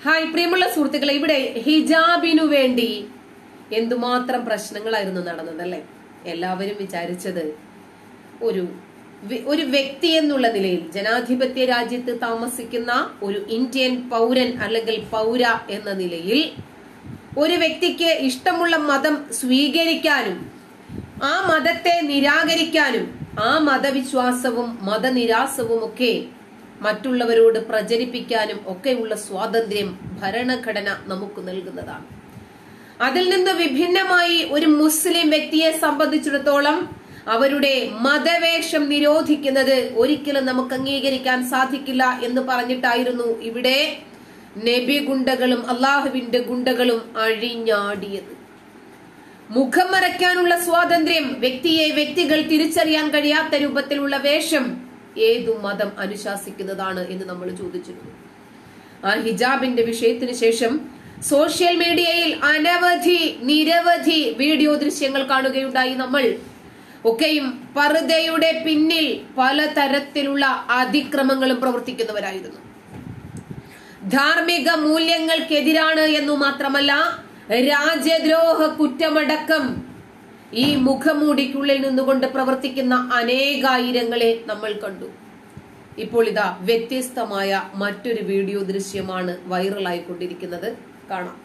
Hi പ്രിയമുള്ള സുഹൃത്തുക്കളെ ഇവിടെ ഹിജാബിനു വേണ്ടി എന്തുമാത്രം പ്രശ്നങ്ങളായിരുന്നു നടന്നത് അല്ലെ എല്ലാവരും വിചാരിച്ചത് ഒരു വി- ഒരു വ്യക്തി എന്നുള്ള നിലയിൽ ജനാധിപത്യ രാജ്യത്ത് താമസിക്കുന്ന ഒരു ഇന്ത്യൻ പൗരൻ അല്ലെങ്കിൽ പൗര എന്ന നിലയിൽ ഒരു വ്യക്തിക്ക് ഇഷ്ടമുള്ള മതം സ്വീകരിക്കാനും ആ മതത്തെ നിരാകരിക്കാനും ആ മതവിശ്വാസവും മതനിരാസവും ഒക്കെ മറ്റുള്ളവരോട് പ്രചരിപ്പിക്കാനും ഒക്കെയുള്ള സ്വാതന്ത്ര്യം ഭരണഘടന നമുക്ക് നൽകുന്നതാണ് അതിൽ നിന്ന് വിഭിന്നമായി ഒരു മുസ്ലിം വ്യക്തിയെ സംബന്ധിച്ചിടത്തോളം അവരുടെ മതവേഷം നിരോധിക്കുന്നത് ഒരിക്കലും നമുക്ക് അംഗീകരിക്കാൻ സാധിക്കില്ല എന്ന് പറഞ്ഞിട്ടായിരുന്നു ഇവിടെ നബി ഗുണ്ടകളും അള്ളാഹുവിന്റെ ഗുണ്ടകളും അഴിഞ്ഞാടിയത് മുഖം മറയ്ക്കാനുള്ള സ്വാതന്ത്ര്യം വ്യക്തിയെ വ്യക്തികൾ തിരിച്ചറിയാൻ കഴിയാത്ത രൂപത്തിലുള്ള വേഷം ഏതു മതം അനുശാസിക്കുന്നതാണ് എന്ന് നമ്മൾ ചോദിച്ചിരുന്നു ആ ഹിജാബിന്റെ വിഷയത്തിന് ശേഷം സോഷ്യൽ മീഡിയയിൽ അനവധി നിരവധി വീഡിയോ ദൃശ്യങ്ങൾ കാണുകയുണ്ടായി നമ്മൾ ഒക്കെയും പർദയുടെ പിന്നിൽ പലതരത്തിലുള്ള അതിക്രമങ്ങളും പ്രവർത്തിക്കുന്നവരായിരുന്നു ധാർമ്മിക മൂല്യങ്ങൾക്കെതിരാണ് എന്നു മാത്രമല്ല രാജ്യദ്രോഹ കുറ്റമടക്കം ഈ മുഖമൂടിക്കുള്ളിൽ നിന്നുകൊണ്ട് പ്രവർത്തിക്കുന്ന അനേകായിരങ്ങളെ നമ്മൾ കണ്ടു ഇപ്പോൾ ഇതാ വ്യത്യസ്തമായ മറ്റൊരു വീഡിയോ ദൃശ്യമാണ് വൈറലായിക്കൊണ്ടിരിക്കുന്നത് കാണാം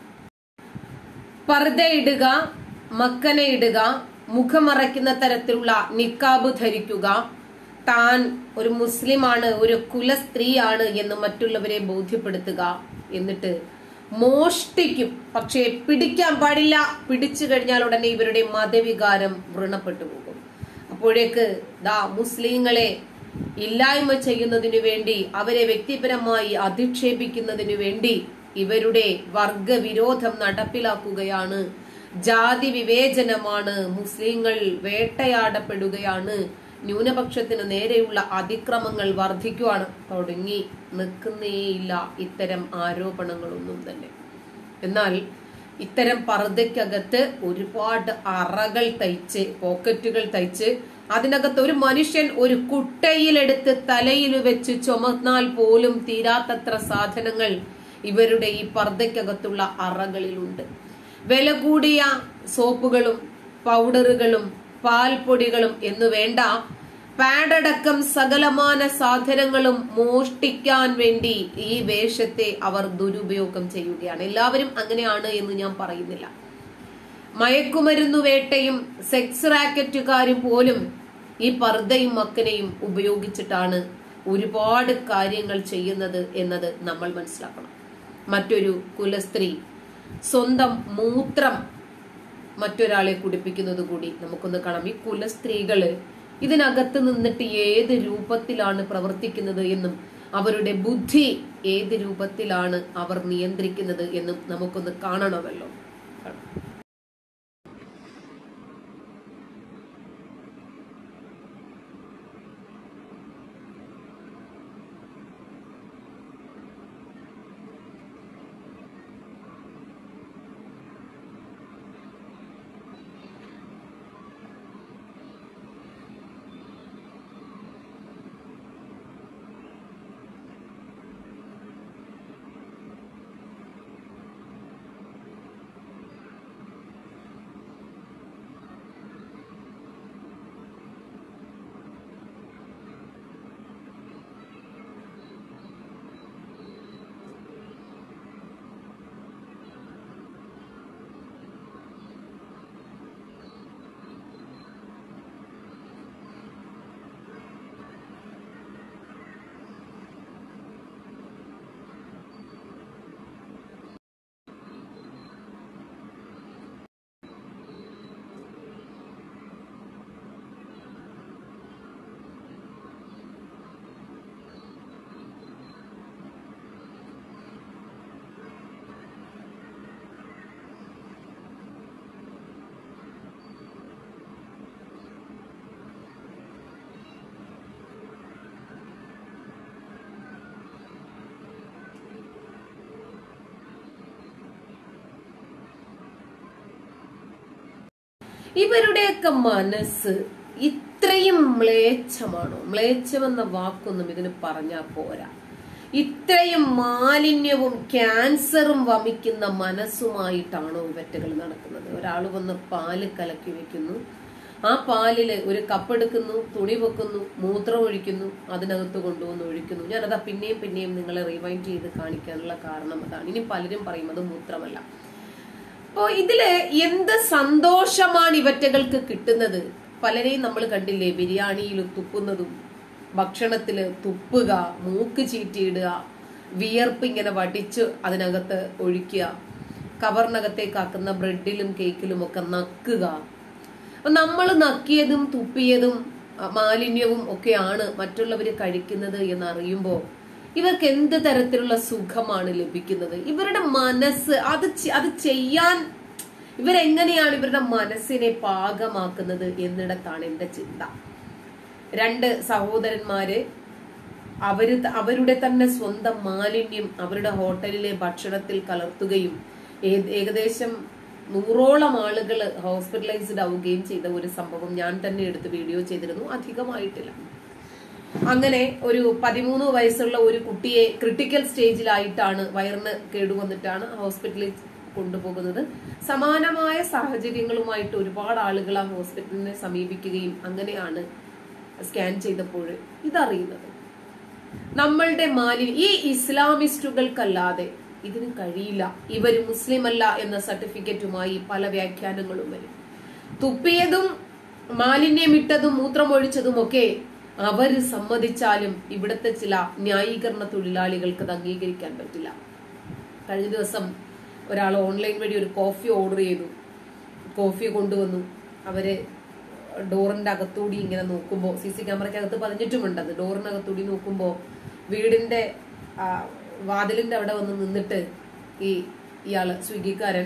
പർദ്ദ ഇടുക മക്കന ഇടുക മുഖമറയ്ക്കുന്ന തരത്തിലുള്ള നിക്കാബ് ധരിക്കുക താൻ ഒരു മുസ്ലിമാണ് ഒരു കുല സ്ത്രീയാണ് എന്ന് മറ്റുള്ളവരെ ബോധ്യപ്പെടുത്തുക എന്നിട്ട് മോഷ്ടിക്കും പക്ഷേ പിടിക്കാൻ പാടില്ല പിടിച്ചു കഴിഞ്ഞാൽ ഉടനെ ഇവരുടെ മതവികാരം വ്രണപ്പെട്ടു പോകും അപ്പോഴേക്ക് ദാ മുസ്ലിങ്ങളെ ഇല്ലായ്മ ചെയ്യുന്നതിനു വേണ്ടി അവരെ വ്യക്തിപരമായി അധിക്ഷേപിക്കുന്നതിനു വേണ്ടി ഇവരുടെ വർഗവിരോധം നടപ്പിലാക്കുകയാണ് ജാതി വിവേചനമാണ് മുസ്ലിങ്ങൾ വേട്ടയാടപ്പെടുകയാണ് ന്യൂനപക്ഷത്തിന് നേരെയുള്ള അതിക്രമങ്ങൾ വർദ്ധിക്കുവാണ് തുടങ്ങി നിൽക്കുന്നേയില്ല ഇത്തരം ആരോപണങ്ങളൊന്നും തന്നെ എന്നാൽ ഇത്തരം പർദ്ദയ്ക്കകത്ത് ഒരുപാട് അറകൾ തയ്ച്ച് പോക്കറ്റുകൾ തയ്ച്ച് അതിനകത്ത് ഒരു മനുഷ്യൻ ഒരു കുട്ടയിലെടുത്ത് തലയിൽ വെച്ച് ചുമന്നാൽ പോലും തീരാത്തത്ര സാധനങ്ങൾ ഇവരുടെ ഈ പർദ്ദയ്ക്കകത്തുള്ള അറകളിലുണ്ട് വില കൂടിയ സോപ്പുകളും പൗഡറുകളും പാൽപ്പൊടികളും എന്നു വേണ്ട പാഡടക്കം സകലമാന സാധനങ്ങളും മോഷ്ടിക്കാൻ വേണ്ടി ഈ വേഷത്തെ അവർ ദുരുപയോഗം ചെയ്യുകയാണ് എല്ലാവരും അങ്ങനെയാണ് എന്ന് ഞാൻ പറയുന്നില്ല മയക്കുമരുന്നു വേട്ടയും സെക്സ് റാക്കറ്റുകാരും പോലും ഈ പർദ്ദയും മക്കനെയും ഉപയോഗിച്ചിട്ടാണ് ഒരുപാട് കാര്യങ്ങൾ ചെയ്യുന്നത് എന്നത് നമ്മൾ മനസ്സിലാക്കണം മറ്റൊരു കുലസ്ത്രീ സ്വന്തം മൂത്രം മറ്റൊരാളെ കുടിപ്പിക്കുന്നത് കൂടി നമുക്കൊന്ന് കാണാം ഈ കുലസ്ത്രീകള് ഇതിനകത്ത് നിന്നിട്ട് ഏത് രൂപത്തിലാണ് പ്രവർത്തിക്കുന്നത് എന്നും അവരുടെ ബുദ്ധി ഏത് രൂപത്തിലാണ് അവർ നിയന്ത്രിക്കുന്നത് എന്നും നമുക്കൊന്ന് കാണണമല്ലോ കാണാം. ഇവരുടെയൊക്കെ മനസ്സ് ഇത്രയും മ്ലേച്ഛമാണോ മ്ലേച്ഛമെന്ന വാക്കൊന്നും ഇതിന് പറഞ്ഞാൽ പോരാ ഇത്രയും മാലിന്യവും ക്യാൻസറും വമിക്കുന്ന മനസ്സുമായിട്ടാണോ ഇവറ്റകൾ നടക്കുന്നത് ഒരാൾ വന്ന് പാല് കലക്കി വെക്കുന്നു ആ പാലില് ഒരു കപ്പെടുക്കുന്നു തുണി വെക്കുന്നു മൂത്രം ഒഴിക്കുന്നു അതിനകത്ത് കൊണ്ടുവന്ന് ഒഴിക്കുന്നു ഞാനതാ പിന്നെയും പിന്നെയും നിങ്ങളെ റിവൈൻഡ് ചെയ്ത് കാണിക്കാനുള്ള കാരണം അതാണ് ഇനി പലരും പറയും അത് മൂത്രമല്ല അപ്പോ ഇതില് എന്ത് സന്തോഷമാണ് ഇവറ്റകൾക്ക് കിട്ടുന്നത് പലരെയും നമ്മൾ കണ്ടില്ലേ ബിരിയാണിയിൽ തുപ്പുന്നതും ഭക്ഷണത്തില് തുപ്പുക മൂക്ക് ചീറ്റിയിടുക വിയർപ്പ് ഇങ്ങനെ വടിച്ച് അതിനകത്ത് ഒഴിക്കുക കവറിനകത്തേക്കാക്കുന്ന ബ്രെഡിലും കേക്കിലും ഒക്കെ നക്കുക അപ്പൊ നമ്മൾ നക്കിയതും തുപ്പിയതും അ, മാലിന്യവും ഒക്കെയാണ് മറ്റുള്ളവർ കഴിക്കുന്നത് എന്ന് അറിയുമ്പോൾ ഇവർക്ക് എന്ത് തരത്തിലുള്ള സുഖമാണ് ലഭിക്കുന്നത് ഇവരുടെ മനസ്സ് അത് ചെ- അത് ചെയ്യാൻ ഇവരെങ്ങനെയാണ് ഇവരുടെ മനസ്സിനെ പാകമാക്കുന്നത് എന്നിടത്താണ് എന്റെ ചിന്ത രണ്ട് സഹോദരന്മാര് അവര് ത- അവരുടെ തന്നെ സ്വന്തം മാലിന്യം അവരുടെ ഹോട്ടലിലെ ഭക്ഷണത്തിൽ കലർത്തുകയും ഏ- ഏകദേശം നൂറോളം ആളുകൾ ഹോസ്പിറ്റലൈസ്ഡ് ആവുകയും ചെയ്ത ഒരു സംഭവം ഞാൻ തന്നെ എടുത്ത് വീഡിയോ ചെയ്തിരുന്നു അധികമായിട്ടില്ല അങ്ങനെ ഒരു പതിമൂന്ന് വയസ്സുള്ള ഒരു കുട്ടിയെ ക്രിട്ടിക്കൽ സ്റ്റേജിലായിട്ടാണ് വയറിന് കേടുവന്നിട്ടാണ് ഹോസ്പിറ്റലിൽ കൊണ്ടുപോകുന്നത് സമാനമായ സാഹചര്യങ്ങളുമായിട്ട് ഒരുപാട് ആളുകൾ ആ ഹോസ്പിറ്റലിനെ സമീപിക്കുകയും അങ്ങനെയാണ് സ്കാൻ ചെയ്തപ്പോൾ ഇതറിയുന്നത് നമ്മളുടെ മാലിന്യം ഈ ഇസ്ലാമിസ്റ്റുകൾക്കല്ലാതെ ഇതിന് കഴിയില്ല ഇവർ മുസ്ലിം അല്ല എന്ന സർട്ടിഫിക്കറ്റുമായി പല വ്യാഖ്യാനങ്ങളും വരും തുപ്പിയതും മാലിന്യമിട്ടതും മൂത്രമൊഴിച്ചതും ഒക്കെ അവർ സമ്മതിച്ചാലും ഇവിടുത്തെ ചില ന്യായീകരണ തൊഴിലാളികൾക്ക് അത് അംഗീകരിക്കാൻ പറ്റില്ല കഴിഞ്ഞ ദിവസം ഒരാൾ ഓൺലൈൻ വഴി ഒരു കോഫി ഓർഡർ ചെയ്തു കോഫി കൊണ്ടുവന്നു അവര് ഡോറിന്റെ അകത്തൂടി ഇങ്ങനെ നോക്കുമ്പോൾ സി സി ക്യാമറയ്ക്കകത്ത് പതിഞ്ഞിട്ടുമുണ്ട് അത് ഡോറിനകത്തൂടി നോക്കുമ്പോൾ വീടിന്റെ ആ, വാതിലിന്റെ അവിടെ വന്ന് നിന്നിട്ട് ഈ ഇയാള് സ്വിഗ്ഗിക്കാരൻ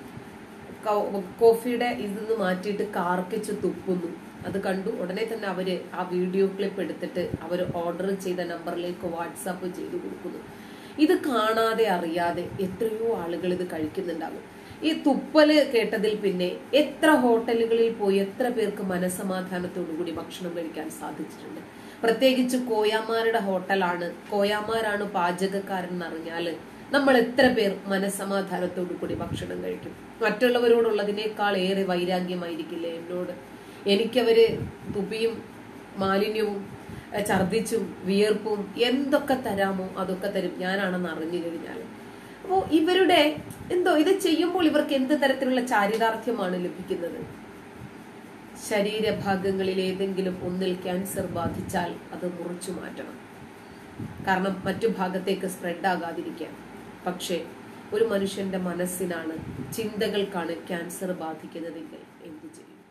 കോ- കോഫിയുടെ ഇതിന്ന് മാറ്റിയിട്ട് കാർക്കിച്ച് തുപ്പുന്നു അത് കണ്ടു ഉടനെ തന്നെ അവര് ആ വീഡിയോ ക്ലിപ്പ് എടുത്തിട്ട് അവർ ഓർഡർ ചെയ്ത നമ്പറിലേക്ക് വാട്സാപ്പ് ചെയ്ത് കൊടുക്കുന്നു ഇത് കാണാതെ അറിയാതെ എത്രയോ ആളുകൾ ഇത് കഴിക്കുന്നുണ്ടാകും ഈ തുപ്പല് കേട്ടതിൽ പിന്നെ എത്ര ഹോട്ടലുകളിൽ പോയി എത്ര പേർക്ക് മനസമാധാനത്തോടു കൂടി ഭക്ഷണം കഴിക്കാൻ സാധിച്ചിട്ടുണ്ട് പ്രത്യേകിച്ച് കോയാമാരുടെ ഹോട്ടലാണ് കോയാമാരാണ് പാചകക്കാരൻ എന്നറിഞ്ഞാല് നമ്മൾ എത്ര പേർ മനസമാധാനത്തോടു കൂടി ഭക്ഷണം കഴിക്കും മറ്റുള്ളവരോടുള്ളതിനേക്കാൾ ഏറെ വൈരാഗ്യമായിരിക്കില്ലേ എന്നോട് എനിക്കവര് തുപ്പിയും മാലിന്യവും ഏഹ് ഛർദിച്ചും വിയർപ്പും എന്തൊക്കെ തരാമോ അതൊക്കെ തരും ഞാനാണെന്ന് അറിഞ്ഞു കഴിഞ്ഞാൽ അപ്പോ ഇവരുടെ എന്തോ ഇത് ചെയ്യുമ്പോൾ ഇവർക്ക് എന്ത് തരത്തിലുള്ള ചാരിതാർത്ഥ്യമാണ് ലഭിക്കുന്നത് ശരീരഭാഗങ്ങളിൽ ഏതെങ്കിലും ഒന്നിൽ ക്യാൻസർ ബാധിച്ചാൽ അത് മുറിച്ചു മാറ്റണം കാരണം മറ്റു ഭാഗത്തേക്ക് സ്പ്രെഡ് ആകാതിരിക്കാൻ പക്ഷേ ഒരു മനുഷ്യന്റെ മനസ്സിനാണ് ചിന്തകൾക്കാണ് ക്യാൻസർ ബാധിക്കുന്നതെങ്കിൽ എന്തു ചെയ്യും